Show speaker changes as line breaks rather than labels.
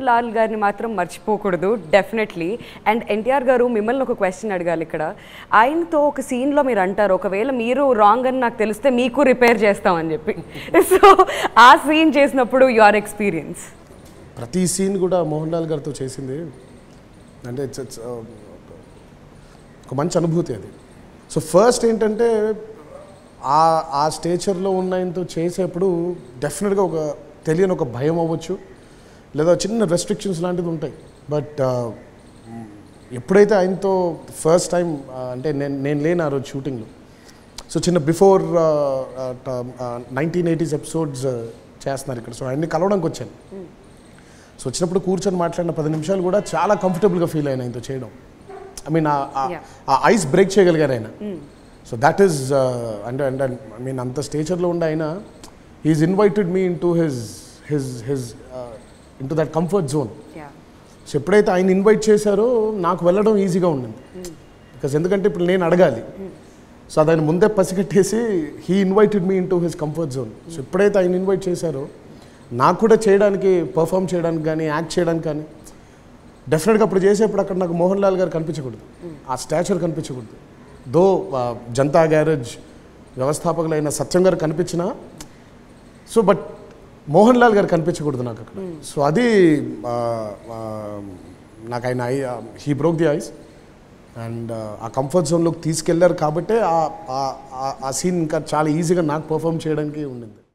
లాల్ గారిని మాత్రం మర్చిపోకూడదు డెఫినెట్లీ అండ్ ఎన్టీఆర్ గారు మిమ్మల్ని ఒక క్వశ్చన్ అడగాలి ఇక్కడ ఆయనతో ఒక సీన్లో మీరు అంటారు ఒకవేళ మీరు రాంగ్ అని నాకు తెలిస్తే మీకు రిపేర్ చేస్తామని చెప్పి సో ఆ సీన్ చేసినప్పుడు యువర్ ఎక్స్పీరియన్స్
ప్రతి సీన్ కూడా మోహన్ లాల్ గారితో చేసింది అంటే it's- it's, uh, ఒక మంచి అనుభూతి అది సో ఫస్ట్ ఏంటంటే ఆ ఆ స్టేచర్లో ఉన్న ఆయనతో చేసేప్పుడు డెఫినెట్గా ఒక తెలియని ఒక భయం అవ్వచ్చు లేదా చిన్న రెస్ట్రిక్షన్స్ లాంటివి ఉంటాయి బట్ ఎప్పుడైతే ఆయనతో ఫస్ట్ టైం అంటే నేను నేను లేను ఆ రోజు షూటింగ్లో సో చిన్న బిఫోర్ నైన్టీన్ ఎయిటీస్ ఎపిసోడ్స్ చేస్తున్నారు ఇక్కడ సో ఆయన్ని కలవడానికి వచ్చాను సో వచ్చినప్పుడు కూర్చొని మాట్లాడిన పది నిమిషాలు కూడా చాలా కంఫర్టబుల్గా ఫీల్ అయినా ఆయనతో చేయడం ఐ మీన్
Yeah.
ఆ ఐస్ బ్రేక్ చేయగలిగారు ఆయన సో దట్ ఈస్ అంటే అంటే ఐ మీన్ అంత స్టేచర్లో ఉండి ఆయన is invited me into his his his into that comfort zone so ఎప్పుడైతే ఆయన ఇన్వైట్ చేశారో నాకు వెళ్ళడం ఈజీగా ఉండింది బికాస్ ఎందుకంటే ఇప్పుడు నేను అడగాలి సో అది ఆయన ముందే పసిగట్టేసి he invited me into his comfort zone so ఎప్పుడైతే ఆయన ఇన్వైట్ చేశారో నాకు కూడా చేయడానికి పర్ఫామ్ చేయడానికి కానీ యాక్ట్ చేయడానికి కానీ డెఫినెట్గా అప్పుడు చేసేప్పుడు అక్కడ నాకు మోహన్ లాల్ గారు కనిపించకూడదు ఆ స్టాచ్యూర్ కనిపించకూడదు దో జనతా గ్యారేజ్ వ్యవస్థాపకులైన సత్యం గారు కనిపించినా సో బట్ మోహన్ లాల్ గారు కనిపించకూడదు నాకు అక్కడ సో అది ఆ, ఆ, నాకు ఆయన I he broke the ice and ఆ కంఫర్ట్ జోన్లోకి తీసుకెళ్లారు కాబట్టే ఆ- ఆ- ఆ- ఆ సీన్ ఇంకా చాలా ఈజీగా నాకు పర్ఫామ్ చేయడానికి ఉండింది